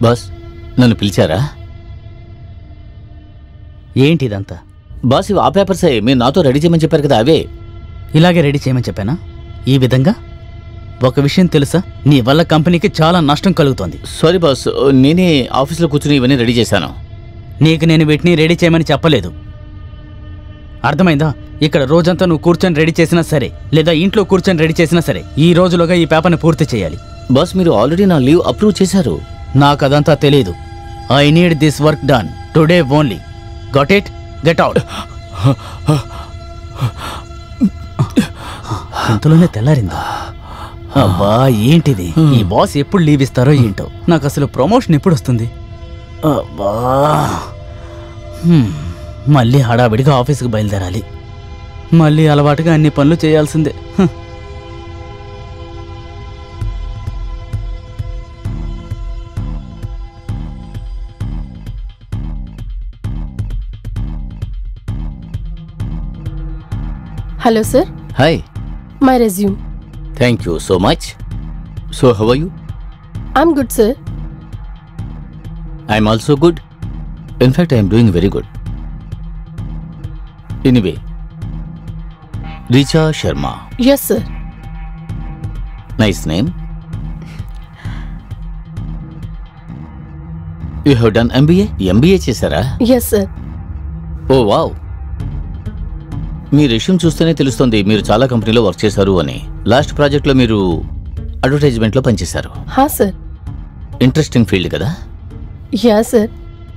Boss నన్ను పిలిచారా ఏంటి ఇదంతా బాస్ ఇవి ఆ పేపర్సే మీరు నాతో రెడీ చేయమని చెప్పారు కదా అవే ఇలాగే రెడీ చేయమని చెప్పానా ఈ విధంగా ఒక విషయం తెలుసా నీ వల్ల కంపెనీకి చాలా నష్టం కలుగుతోంది సారీ బాస్ నేనే ఆఫీస్లో కూర్చుని ఇవన్నీ రెడీ చేశాను నీకు నేను వీటిని రెడీ చేయమని చెప్పలేదు అర్థమైందా ఇక్కడ రోజంతా నువ్వు కూర్చొని రెడీ చేసినా సరే లేదా ఇంట్లో కూర్చొని రెడీ చేసినా సరే ఈ రోజులోగా ఈ పేపర్ని పూర్తి చేయాలి బాస్ మీరు ఆల్రెడీ నా లీవ్ అప్రూవ్ చేశారు నాకు అదంతా తెలియదు I need this work done today only got it get out ఇంతలోనే తెల్లారిందా అబ్బా ఏంటిది ఈ బాస్ ఎప్పుడు లీవ్ ఇస్తారో ఏంటో నాకు అసలు ప్రమోషన్ ఎప్పుడు వస్తుంది అబ్బా హ్మ్. మళ్ళీ హడావిడిగా ఆఫీస్కి బయలుదేరాలి మళ్ళీ అలవాటుగా అన్ని పనులు చేయాల్సిందే హ్. Hello sir hi my resume thank you so much so how you I'm good sir I'm also good in fact I'm doing very good anyway Richa Sharma yes sir nice name you have done MBA MBA చేశారా yes sir oh wow మీ resume చూస్తేనే తెలుస్తుంది మీరు చాలా కంపెనీలో work చేశారు అని last ప్రాజెక్ట్లో మీరు అడ్వర్టైజ్మెంట్లో పనిచేశారు హా సార్ ఇంట్రెస్టింగ్ ఫీల్డ్ కదా యా సార్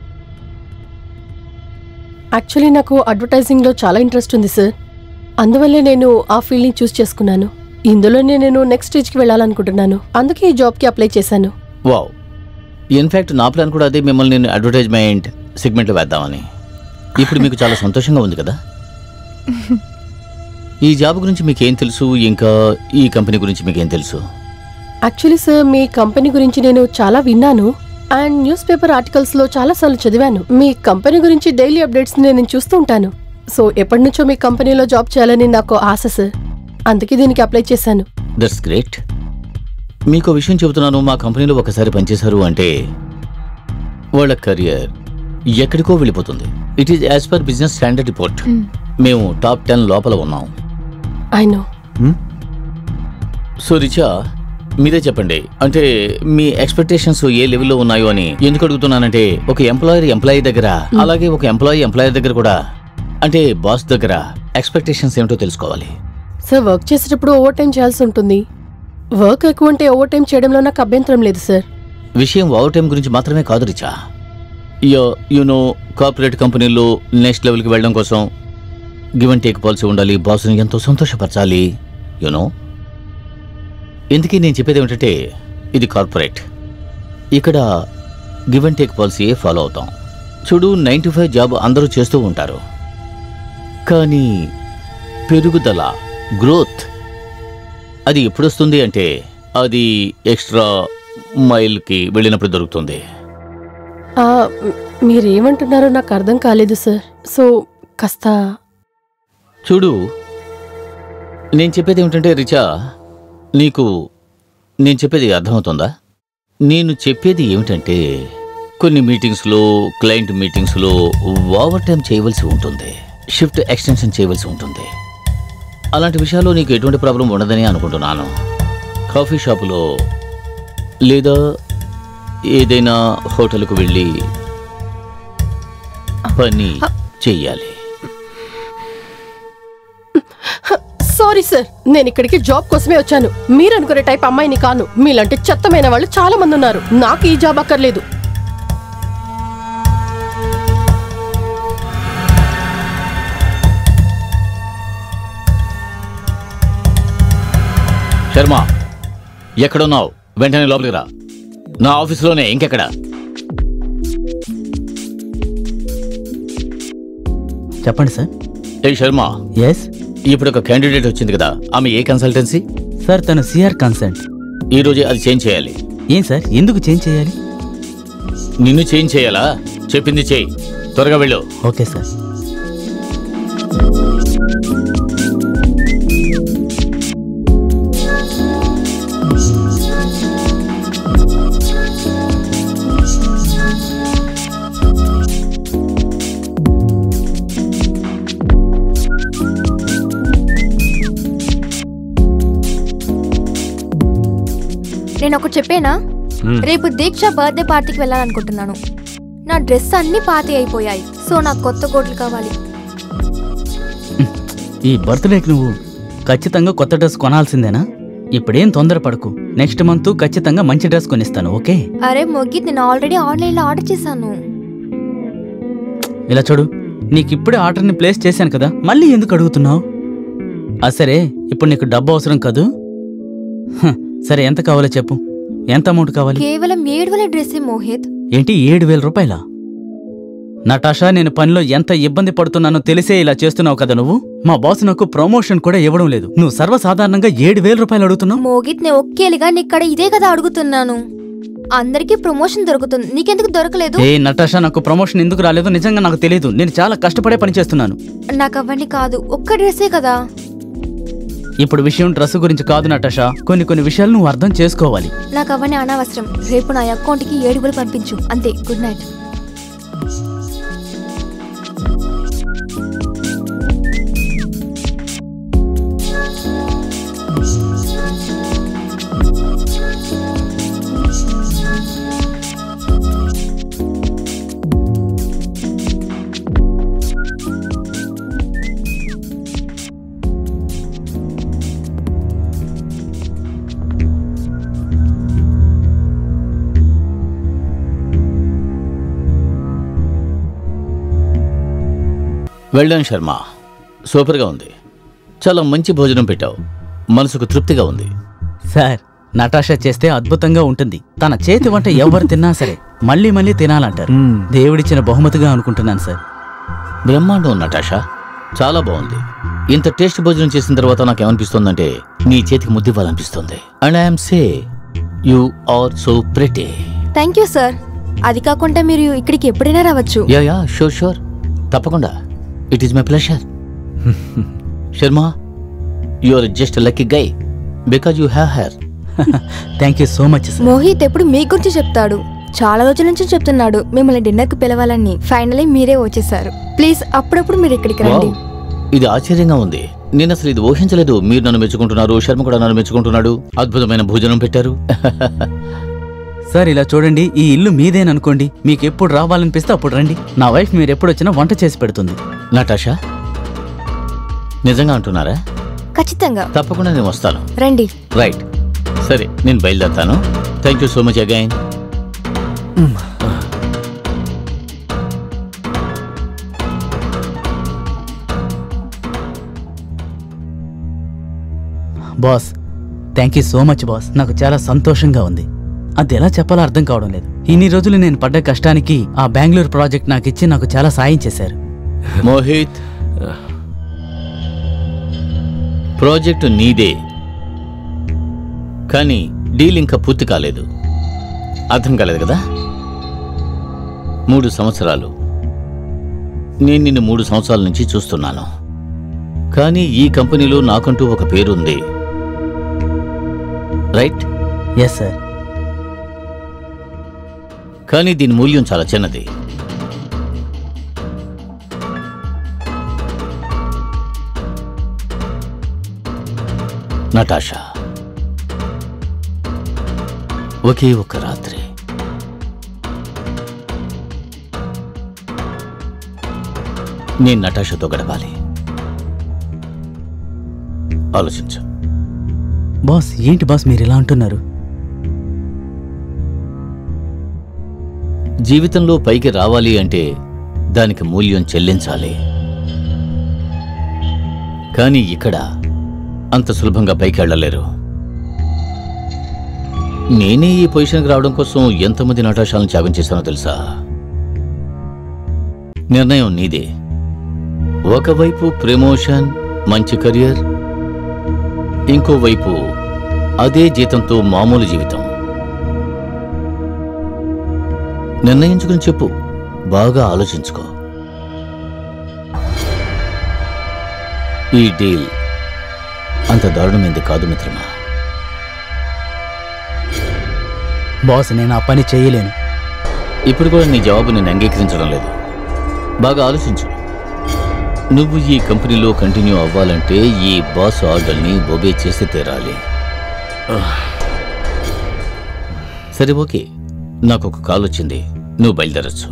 యాక్చువల్లీ నాకు అడ్వర్టైజింగ్లో చాలా ఇంట్రెస్ట్ ఉంది సార్ అందువల్లే నేను ఆ ఫీల్డ్ని చూస్ చేసుకున్నాను ఇందులోనే నేను నెక్స్ట్ స్టేజ్కి వెళ్ళాలనుకుంటున్నాను అందుకే ఈ జాబ్కి అప్లై చేశాను వావ్ ఇన్ఫ్యాక్ట్ నా ప్లాన్ కూడా అదే మిమ్మల్ని నేను అడ్వర్టైజ్మెంట్ సెగ్మెంట్లో వేద్దామని ఇప్పుడు మీకు చాలా సంతోషంగా ఉంది కదా ఈ జాబ్ గురించి మీకేం తెలుసు ఇంకా ఈ కంపెనీ గురించి మీకేం తెలుసు యాక్చువల్లీ సార్ మీ కంపెనీ గురించి నేను చాలా విన్నాను అండ్ న్యూస్ పేపర్ ఆర్టికల్స్లో చాలాసార్లు చదివాను మీ కంపెనీ గురించి డైలీ అప్డేట్స్ నేను చూస్తూ ఉంటాను సో ఎప్పటి నుంచో మీ కంపెనీలో జాబ్ చేయాలని నాకు ఆశ సార్ అందుకే దీనికి అప్లై చేశాను దట్స్ గ్రేట్ మీకు విషయం చెబుతున్నాను మా కంపెనీలో ఒకసారి పనిచేశారు అంటే వాళ్ళ కెరియర్ ఎక్కడికో వెళ్ళిపోతుంది it is as per business standard report మేము టాప్ టెన్ లోపల ఉన్నాం ఐ నో సో రిచా మీరే చెప్పండి అంటే మీ ఎక్స్పెక్టేషన్స్ ఏ లెవెల్లో ఉన్నాయో అని ఎందుకు అడుగుతున్నానంటే ఒక ఎంప్లాయర్ ఎంప్లాయీ దగ్గర అలాగే ఒక ఎంప్లాయీ ఎంప్లాయర్ దగ్గర కూడా అంటే బాస్ దగ్గర ఎక్స్పెక్టేషన్స్ ఏమిటో తెలుసుకోవాలి సార్ వర్క్ చేసేటప్పుడు ఓవర్ టైం చేయాల్సి ఉంటుంది వర్క్ ఎక్కువ ఉంటే ఓవర్ టైం చేయడంలో నాకు అభ్యంతరం లేదు సార్ విషయం ఓవర్ టైం గురించి మాత్రమే కాదు రిచా యో యూనో కార్పొరేట్ కంపెనీల్లో నెక్స్ట్ లెవెల్కి వెళ్ళడం కోసం గివ్ అండ్ టేక్ పాలసీ ఉండాలి బాస్ని ఎంతో సంతోషపరచాలి యూనో ఎందుకీ నేను చెప్పేది ఏమిటంటే ఇది కార్పొరేట్ ఇక్కడ గివ్ అండ్ టేక్ పాలసీయే ఫాలో అవుతాం చూడు నైన్ టు ఫైవ్ జాబ్ అందరూ చేస్తూ ఉంటారు కానీ పెరుగుదల గ్రోత్ అది ఎప్పుడు వస్తుంది అంటే అది ఎక్స్ట్రా మైల్కి వెళ్ళినప్పుడు దొరుకుతుంది ఆ, మ్, మీరేమంటున్నారో నాకు అర్థం కాలేదు సార్ సో కాస్త చూడు నేను చెప్పేది ఏమిటంటే రిచా నీకు నేను చెప్పేది అర్థమవుతుందా నేను చెప్పేది ఏమిటంటే కొన్ని మీటింగ్స్లో క్లయింట్ మీటింగ్స్లో ఓవర్ టైం చేయవలసి ఉంటుంది షిఫ్ట్ ఎక్స్టెన్షన్ చేయవలసి ఉంటుంది అలాంటి విషయాల్లో నీకు ఎటువంటి ప్రాబ్లం ఉండదని అనుకుంటున్నాను కాఫీ షాపులో లేదా ఏదైనా హోటల్కు వెళ్ళి పని చెయ్యాలి సారీ సార్ నేను ఇక్కడికి జాబ్ కోసమే వచ్చాను మీరు అనుకునే టైప్ అమ్మాయిని కాను మీలాంటి చెత్తమైన వాళ్ళు చాలా మంది ఉన్నారు నాకు ఈ జాబ్ అక్కర్లేదు శర్మ ఎక్కడున్నావు వెంటనే లోపలికి రా నా ఆఫీసులోనే ఇంకెక్కడ చెప్పండి సార్ ఏ శర్మ ఎస్ ఇప్పుడు ఒక క్యాండిడేట్ వచ్చింది కదా ఆమె ఏ కన్సల్టెన్సీ సార్ తను సిఆర్ కన్సెంట్ ఈ రోజే అది చేంజ్ చేయాలి ఏం సార్ ఎందుకు చేంజ్ చేయాలి నిన్ను చేంజ్ చేయాలా చెప్పింది చేయి త్వరగా వెళ్ళు ఓకే సార్ నేను ఒకటి చెప్పేనా మ్మ్. రేపు దీక్ష బర్త్డే పార్టీకి వెళ్ళాలనుకుంటున్నాను నా డ్రెస్ అన్ని పాతి అయిపోయాయి సో నాకు కొత్త కోట్లు కావాలి ఈ బర్త్డేకి నువ్వు ఖచ్చితంగా కొత్త డ్రెస్ కొనాల్సిందేనా ఇప్పుడేం తొందరపడకు నెక్స్ట్ మంత్ ఖచ్చితంగా మంచి డ్రెస్ కొనిస్తాను ఓకే అరే మొగ్గి నేను ఆల్రెడీ ఆన్లైన్లో ఆర్డర్ చేశాను ఇలా చూడు నీకు ఇప్పుడే ఆర్డర్ని ప్లేస్ చేశాను కదా మళ్ళీ ఎందుకు అడుగుతున్నావు ఆ సరే ఇప్పుడు నీకు డబ్బు అవసరం కదూ హ, సరే ఎంత కావాలో చెప్పు ఎంత అమౌంట్ కావాలి కేవలం ఏడు వేల డ్రెస్సే మోహిత్ ఏంటి ఏడు వేల రూపాయలా నటాషా నేను పనిలో ఎంత ఇబ్బంది పడుతున్నానో తెలిసే ఇలా చేస్తున్నావు కదా నువ్వు మా బాస్ నాకు ప్రమోషన్ కూడా ఇవ్వడం లేదు నువ్వు సర్వసాధారణంగా ఏడు వేల రూపాయలు అడుగుతున్నావు మోగిత్ నేను ఒక్కేలిగా నీక్కడ ఇదే కదా అడుగుతున్నాను అందరికీ ప్రమోషన్ దొరుకుతుంది నీకెందుకు దొరకలేదు ఏ నటాషా నాకు ప్రమోషన్ ఎందుకు రాలేదో నిజంగా నాకు తెలియదు నేను చాలా కష్టపడే పని చేస్తున్నాను నాకు అవన్నీ కాదు ఒక్క డ్రెస్సే కదా ఇప్పుడు విషయం డ్రెస్ గురించి కాదు నటాషా కొన్ని కొన్ని విషయాలు నువ్వు అర్థం చేసుకోవాలి నాకు అవన్నీ అనవసరం రేపు నా అకౌంట్కి ఏడు వేలు పంపించు అంతే గుడ్ నైట్ వెళ్ళాను శర్మ సూపర్గా ఉంది చాలా మంచి భోజనం పెట్టావు మనసుకు తృప్తిగా ఉంది సార్ నటాషా చేస్తే అద్భుతంగా ఉంటుంది తన చేతి వంట ఎవరు తిన్నా సరే మళ్ళీ మళ్ళీ తినాలంటారు మ్మ్. దేవుడిచ్చిన బహుమతిగా అనుకుంటున్నాను సార్ బ్రహ్మాండం నటాషా చాలా బాగుంది ఇంత టేస్ట్ భోజనం చేసిన తర్వాత నాకు ఏమనిపిస్తుందంటే నీ చేతికి ముద్దివ్వాలనిపిస్తుంది and I'm say you are so pretty thank you sir అది కాకుండా మీరు ఇక్కడికి ఎప్పుడైనా రావచ్చు యా యా షూర్ షూర్ తప్పకుండా it is my pleasure Sharma you are just lucky guy because you have hair thank you so much sir Mohit ఎప్పుడు మీ గురించి చెప్తాడు చాలా రోజుల నుంచి చెప్తున్నాడు మిమ్మల్ని డిన్నర్కి పిలవాలని ఫైనలీ మీరే వచ్చేసారు ప్లీజ్ అప్పుడప్పుడు మీరు ఇక్కడికి రండి ఇది ఆశ్చర్యంగా ఉంది నేను అసలు ఇది ఊహించలేదు మీరు నన్ను మెచ్చుకుంటున్నారు శర్మ కూడా నన్ను మెచ్చుకుంటున్నాడు అద్భుతమైన భోజనం పెట్టారు సార్ ఇలా చూడండి ఈ ఇల్లు మీదేననుకోండి మీకు ఎప్పుడు రావాలనిపిస్తే అప్పుడు రండి నా వైఫ్ మీరు ఎప్పుడు వచ్చినా వంట చేసి పెడుతుంది నటాషా నిజంగా అంటున్నారా ఖచ్చితంగా తప్పకుండా నేను వస్తాను రండి రైట్ సరే నేను బయలుదేరుతాను thank you so much again boss thank you so much boss నాకు చాలా సంతోషంగా ఉంది అది ఎలా చెప్పాలో అర్థం కావడం లేదు ఇన్ని రోజులు నేను పడ్డ కష్టానికి ఆ బెంగళూరు ప్రాజెక్ట్ నాకు ఇచ్చి నాకు చాలా సాయం చేశారు మోహిత్ ప్రాజెక్టు నీదే కానీ డీల్ ఇంకా పూర్తి కాలేదు అర్థం కాలేదు కదా మూడు సంవత్సరాలు నేను నిన్ను మూడు సంవత్సరాల నుంచి చూస్తున్నాను కానీ ఈ కంపెనీలో నాకంటూ ఒక పేరుంది రైట్ ఎస్ సార్ కానీ దీని మూల్యం చాలా చిన్నది నటాషా ఒకే ఒక్క రాత్రి నేను నటాషాతో గడపాలి ఆలోచించు బాస్ ఏంటి బాస్ మీరు ఇలా అంటున్నారు జీవితంలో పైకి రావాలి అంటే దానికి మూల్యం చెల్లించాలి కానీ ఇక్కడ అంత సులభంగా పైకి వెళ్ళలేరు నేనే ఈ పొజిషన్కి రావడం కోసం ఎంతమంది నటాశాలను త్యాగం చేశానో తెలుసా నిర్ణయం నీదే ఒకవైపు ప్రమోషన్ మంచి కెరియర్ ఇంకోవైపు అదే జీతంతో మామూలు జీవితం నిర్ణయించుకుని చెప్పు బాగా ఆలోచించుకో ఈ డీల్ అంత దారుణమైంది కాదు మిత్రమా బాస్ నేను ఆ పని చేయలేను ఇప్పుడు కూడా నీ జవాబు నేను అంగీకరించడం లేదు బాగా ఆలోచించు నువ్వు ఈ కంపెనీలో కంటిన్యూ అవ్వాలంటే ఈ బాస్ ఆర్డర్ని ఒబే చేసి తీరాలి సరే ఓకే నాకు ఒక కాల్ వచ్చింది నువ్వు బయలుదేరచ్చు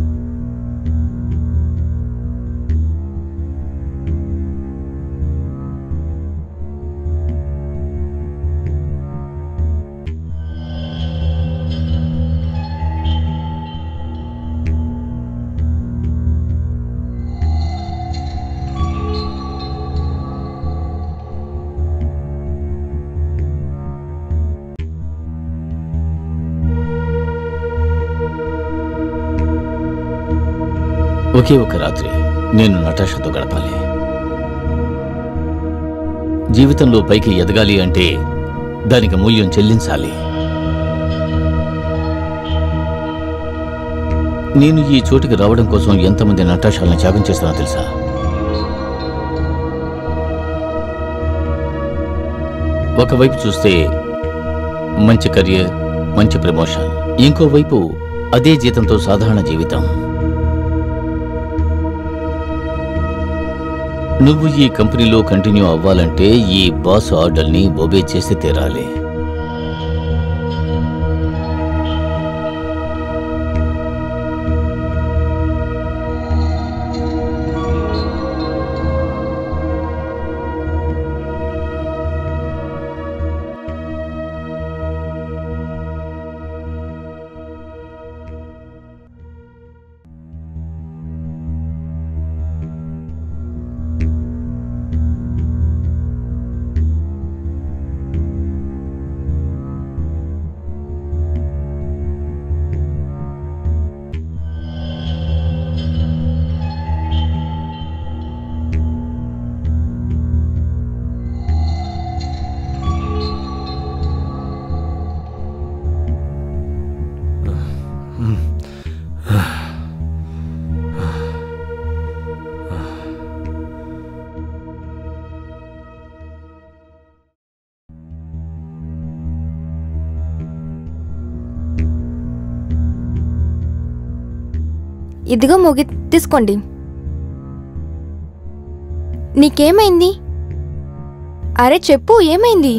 ఒకే ఒక రాత్రి నేను నటాషాతో గడపాలి జీవితంలో పైకి ఎదగాలి అంటే దానికి మూల్యం చెల్లించాలి నేను ఈ చోటుకి రావడం కోసం ఎంతమంది నటాషాలను త్యాగం చేస్తానో తెలుసా ఒకవైపు చూస్తే మంచి కెరియర్ మంచి ప్రమోషన్ ఇంకోవైపు అదే జీతంతో సాధారణ జీవితం నువ్వు ఈ కంపెనీలో కంటిన్యూ అవ్వాలంటే ఈ బాస్ ఆర్డర్ని ఒబే చేసి తీరాలి ఇదిగో మోగి తీసుకోండి నీకేమైంది అరే చెప్పు ఏమైంది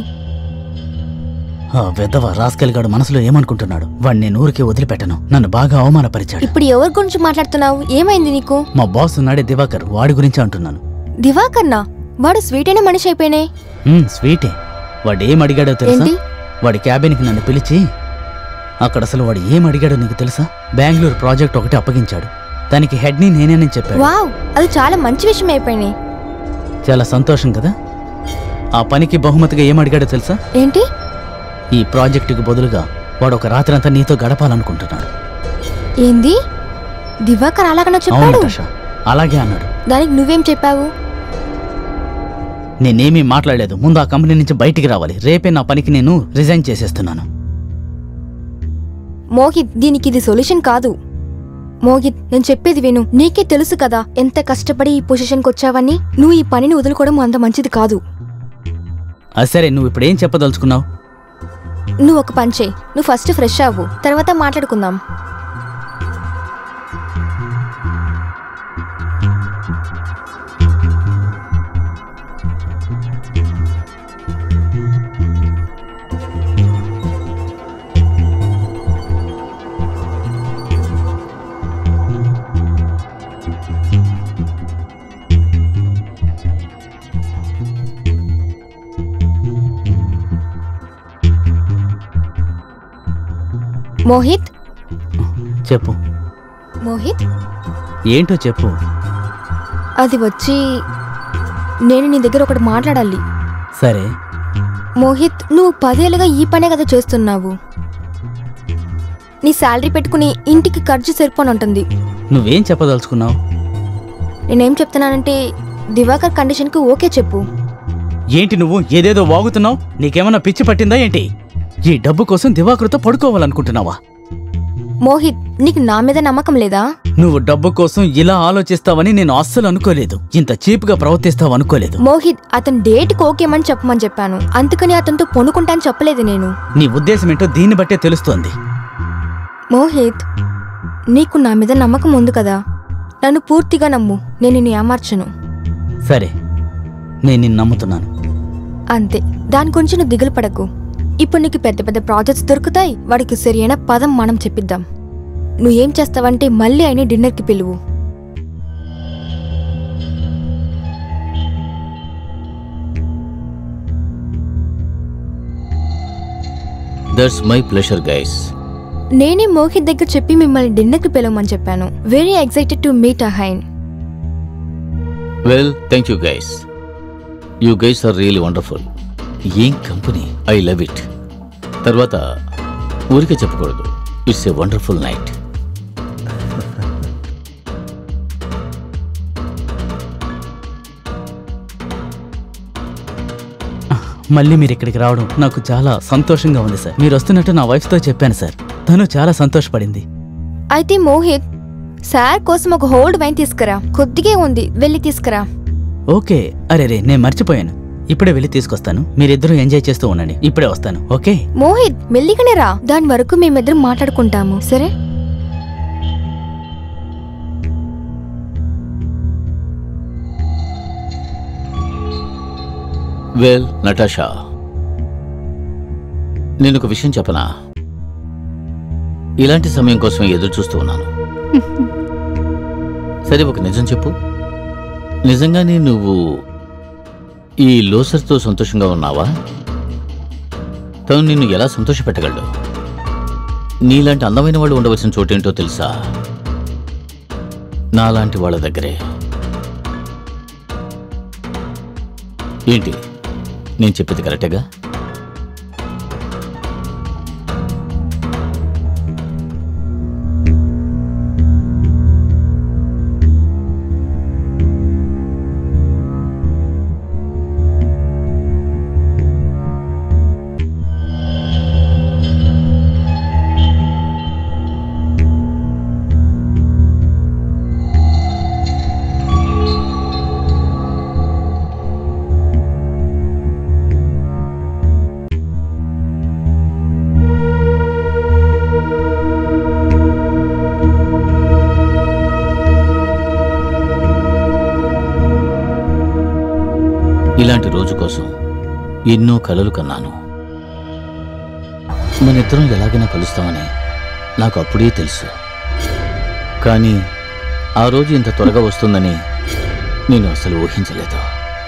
ఆ వెధవ రాస్కెల్ గాడు మనసులో ఏమనుకుంటున్నాడు వాడిని నేను ఊరికే వదిలిపెట్టను నన్ను బాగా అవమానపరిచాడు ఇప్పుడు ఎవరి గురించి మాట్లాడుతున్నావు ఏమైంది నీకు మా బాస్ ఉన్నాడే దివాకర్ వాడి గురించి అంటున్నాను దివాకర్నా వాడు స్వీట్ అయిన మనిషి అయిపోయినే ఉమ్, స్వీటే వాడు ఏం అడిగాడో తెలుసా ఏంటి వాడి క్యాబిన్కి నన్ను పిలిచి అక్కడ అసలు వాడు ఏం అడిగాడో నీకు తెలుసా బెంగళూరు ప్రాజెక్ట్ ఒకటి అప్పగించాడు దానికి హెడ్ని నేనేనని చెప్పాడు వావ్ అది చాలా మంచి విషయం అయిపోయినాయి చాలా సంతోషం కదా ఆ పనికి బహుమతిగా ఏం అడిగాడో తెలుసా ఏంటి ఈ ప్రాజెక్టుకు బదులుగా వాడు ఒక రాత్రంతా నీతో గడపాలనుకుంటున్నాడు ఏంది దివాకర్ అలాగనో అవును చెప్పాడు నటాషా అలాగే అన్నాడు దానికి నువ్వేం చెప్పావు నేనేమీ మాట్లాడలేదు ముందు ఆ కంపెనీ నుంచి బయటికి రావాలి రేపే నా పనికి నేను రిజైన్ చేసేస్తున్నాను మోహిత్ దీనికి ఇది సొల్యూషన్ కాదు మోహిత్ నేను చెప్పేది విను నీకే తెలుసు కదా ఎంత కష్టపడి ఈ పొజిషన్కి వచ్చావని నువ్వు ఈ పనిని వదులుకోవడం అంత మంచిది కాదు అది సరే నువ్వు ఇప్పుడు ఏం చెప్పదలుచుకున్నావు నువ్వు ఒక పని చేయి నువ్వు ఫస్ట్ ఫ్రెష్ అవ్వు తర్వాత మాట్లాడుకుందాం మోహిత్ చెప్పు మోహిత్ ఏంటో చెప్పు అది వచ్చి నేను నీ దగ్గర ఒకటి మాట్లాడాలి సరే మోహిత్ నువ్వు పదేళ్ళుగా ఈ పనే కదా చేస్తున్నావు నీ శాలరీ పెట్టుకుని ఇంటికి ఖర్చు సరిపోని ఉంటుంది నువ్వేం చెప్పదలుచుకున్నావు నేనేం చెప్తున్నానంటే దివాకర్ కండిషన్కి ఓకే చెప్పు ఏంటి నువ్వు ఏదేదో వాగుతున్నావు నీకేమన్నా పిచ్చి పట్టిందా ఏంటి ఈ డబ్బు కోసం దివాకరుతో పడుకోవాలనుకుంటున్నావా మోహిత్ నీకు నా మీద నమ్మకం లేదా నువ్వు డబ్బు కోసం ఇలా ఆలోచిస్తావని నేను అస్సలు అనుకోలేదు ఇంత చీప్గా ప్రవర్తిస్తావు అనుకోలేదు మోహిత్ అతను డేట్కి ఓకేమని చెప్పమని చెప్పాను అందుకని అతనితో పొనుకుంటాను చెప్పలేదు నేను నీ ఉద్దేశం ఏంటో దీన్ని బట్టే తెలుస్తోంది మోహిత్ నీకు నా మీద నమ్మకం ఉంది కదా నన్ను పూర్తిగా నమ్ము నేను నిన్ను ఏమార్చను సరే నేను నిన్ను నమ్ముతున్నాను అంతే దాని గురించి నువ్వు దిగులు పడకు ఇప్పుడు నీకు పెద్ద పెద్ద ప్రాజెక్ట్స్ దొరుకుతాయి వాడికి సరియైన పదం మనం చెప్పిద్దాం నువ్వేం చేస్తావంటే మళ్ళీ ఆయన డిన్నర్కి పిలువు దట్స్ మై ప్లెషర్ గైస్ నేనే మోహిత్ దగ్గర చెప్పి మిమ్మల్ని డిన్నర్కి పిలవమని చెప్పాను very excited to meet again well thank you guys you guys are really wonderful ఏం కంపెనీ ఐ లవ్ ఇట్ తర్వాత ఊరికే చెప్పకూడదు ఇట్స్ ఏ వండర్ఫుల్ నైట్ మళ్ళీ మీరు ఇక్కడికి రావడం నాకు చాలా సంతోషంగా ఉంది సార్ మీరు వస్తున్నట్టు నా వైఫ్తో చెప్పాను సార్ తను చాలా సంతోషపడింది అయితే మోహిత్ సార్ కోసం ఒక హోల్డ్ వైన్ తీసుకురా కొద్దిగే ఉంది వెళ్ళి తీసుకురా ఓకే అరే రే నేను మర్చిపోయాను ఇప్పుడే వెళ్ళి తీసుకొస్తాను మీరిద్దరూ ఎంజాయ్ చేస్తూ ఉండండి ఇప్పుడే వస్తాను ఓకే మోహిత్ మెల్లిగానే రా దాని వరకు మేమిద్దరం మాట్లాడుకుంటాము సరే వెల్ నటాషా నేను ఒక విషయం చెప్పనా ఇలాంటి సమయం కోసం ఎదురు చూస్తూ ఉన్నాను సరే ఒక నిజం చెప్పు నిజంగానే నువ్వు ఈ లోసర్తో సంతోషంగా ఉన్నావా తను నిన్ను ఎలా సంతోషపెట్టగలడు నీలాంటి అందమైన వాళ్ళు ఉండవలసిన చోటేంటో తెలుసా నాలాంటి వాళ్ళ దగ్గరే ఏంటి నేను చెప్పేది కరెక్టేగా ఇలాంటి రోజు కోసం ఎన్నో కలలు కన్నాను మన ఇద్దరం ఎలాగైనా కలుస్తామని నాకు అప్పుడే తెలుసు కానీ ఆ రోజు ఇంత త్వరగా వస్తుందని నేను అసలు ఊహించలేదు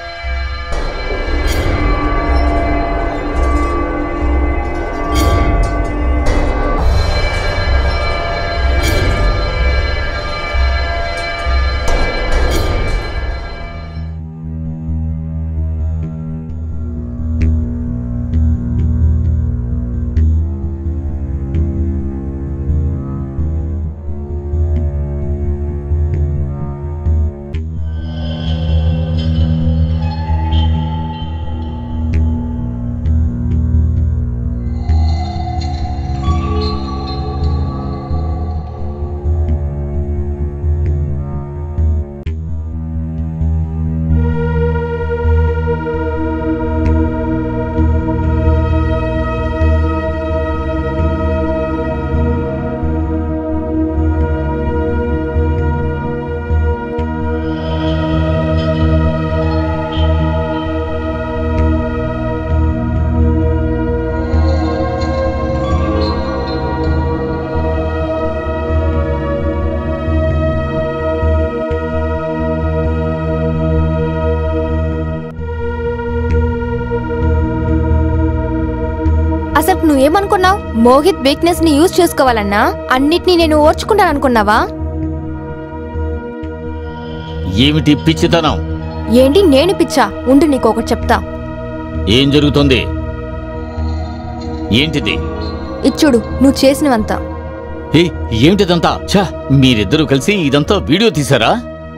అసలు నువ్వేమనుకున్నావు మోహిత్ వీక్నెస్ ని యూజ్ చేసుకోవాలన్నా అన్నిటినీ నేను ఓర్చుకుంటాను అనుకున్నావా ఏమిటి పిచ్చితనం ఏంటి నేను పిచ్చా ఉండు నీకు ఒకటి చెప్తా ఏం జరుగుతుంది ఏంటిది ఇచ్చుడు నువ్వు చేసినవంతా ఏ ఏమిటిదంతా ఛా మీరిద్దరూ కలిసి ఇదంతా వీడియో తీసారా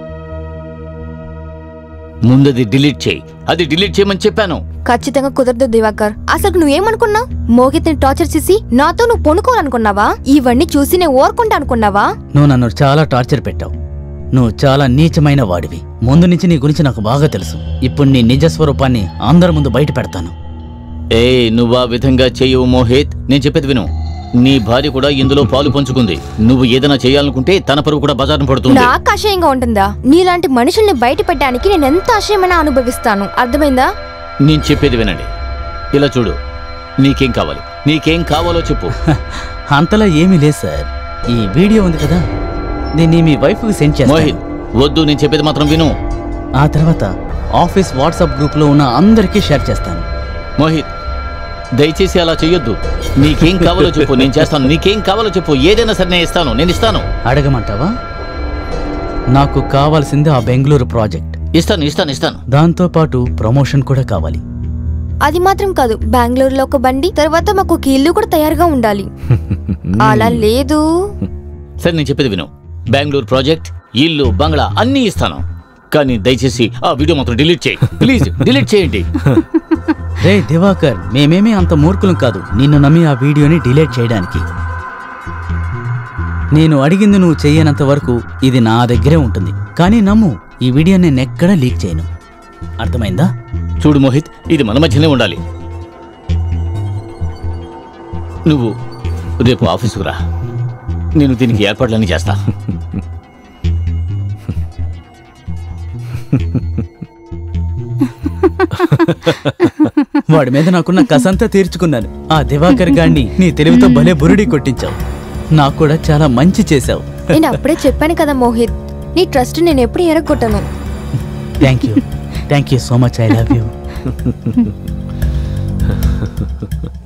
ముందది డిలీట్ చేయి అది డిలీట్ చేయమని చెప్పాను ఖచ్చితంగా కుదరదు దివాకర్ అసలు నువ్వేమనుకున్నావు మోహిత్ ని టార్చర్ చేసి నాతో నువ్వు పొనుకోవాలనుకున్నావా ఇవన్నీ చూసి నేను ఓర్కుంటా అనుకున్నావా నువ్వు నన్ను చాలా టార్చర్ పెట్టావు నువ్వు చాలా నీచమైన వాడివి ముందు నుంచి నీ గురించి నాకు బాగా తెలుసు ఇప్పుడు నీ నిజ స్వరూపాన్ని అందరి ముందు బయట పెడతాను ఏ నువ్వు ఆ విధంగా చేయవు మోహిత్ నేను చెప్పేది విను నీ భార్య కూడా ఇందులో పాలు పంచుకుంది నువ్వు ఏదైనా చేయాలనుకుంటే తన పరువు కూడా బజారును పడుతుంది నాకు అసహ్యంగా ఉంటుందా నీలాంటి మనుషుల్ని బయట పెట్టడానికి నేను ఎంత అసహ్యమైనా అనుభవిస్తాను అర్థమైందా నేను చెప్పేది వినండి ఇలా చూడు నీకేం కావాలి నీకేం కావాలో చెప్పు అంతలా ఏమీ లేదు సార్ ఈ వీడియో ఉంది కదా దీన్ని మీ వైఫ్కి సెండ్ చేస్తాను మోహిత్ వద్దు నేను చెప్పేది మాత్రం విను ఆ తర్వాత ఆఫీస్ వాట్సాప్ గ్రూప్లో ఉన్న అందరికీ షేర్ చేస్తాను మోహిత్ దయచేసి అలా చెయ్యొద్దు నీకేం కావాలో చెప్పు నేను చేస్తాను నీకేం కావాలో చెప్పు ఏదైనా సరే నేను ఇస్తాను నేను ఇస్తాను అడగమంటావా నాకు కావాల్సింది ఆ బెంగళూరు ప్రాజెక్ట్ ఇస్తాను ఇస్తాను ఇస్తాను దాంతో పాటు ప్రమోషన్ కూడా కావాలి అది మాత్రం కాదు బెంగళూరులో ఒక బండి తర్వాత మాకు ఒక ఇల్లు కూడా తయారుగా ఉండాలి అలా లేదు సరే నేను చెప్పేది విను బెంగళూరు ప్రాజెక్ట్ ఇల్లు బంగ్లా అన్నీ ఇస్తాను కానీ దయచేసి ఆ వీడియో మాత్రం డిలీట్ చేయి ప్లీజ్ డిలీట్ చేయండి రే దివాకర్ మేమేమీ అంత మూర్ఖులం కాదు నిన్ను నమ్మి ఆ వీడియోని డిలీట్ చేయడానికి నేను అడిగింది నువ్వు చెయ్యనంత వరకు ఇది నా దగ్గరే ఉంటుంది కానీ నమ్ము ఈ వీడియో నేను ఎక్కడా లీక్ చేయను అర్థమైందా చూడు మోహిత్ ఇది మన మధ్యనే ఉండాలి నువ్వు రేపు ఆఫీసుకు రా నేను దీనికి ఏర్పాట్లన్నీ చేస్తా వాడి మీద నాకున్న కసంతా తీర్చుకున్నాను ఆ దివాకర్ గాన్ని నీ తెలివితో భలే బురుడి కొట్టించావు నాకు కూడా చాలా మంచి చేశావు నేను అప్పుడే చెప్పాను కదా మోహిత్ నీ ట్రస్ట్ నేను ఎప్పుడు ఎరగొట్టను thank you thank you so much I love you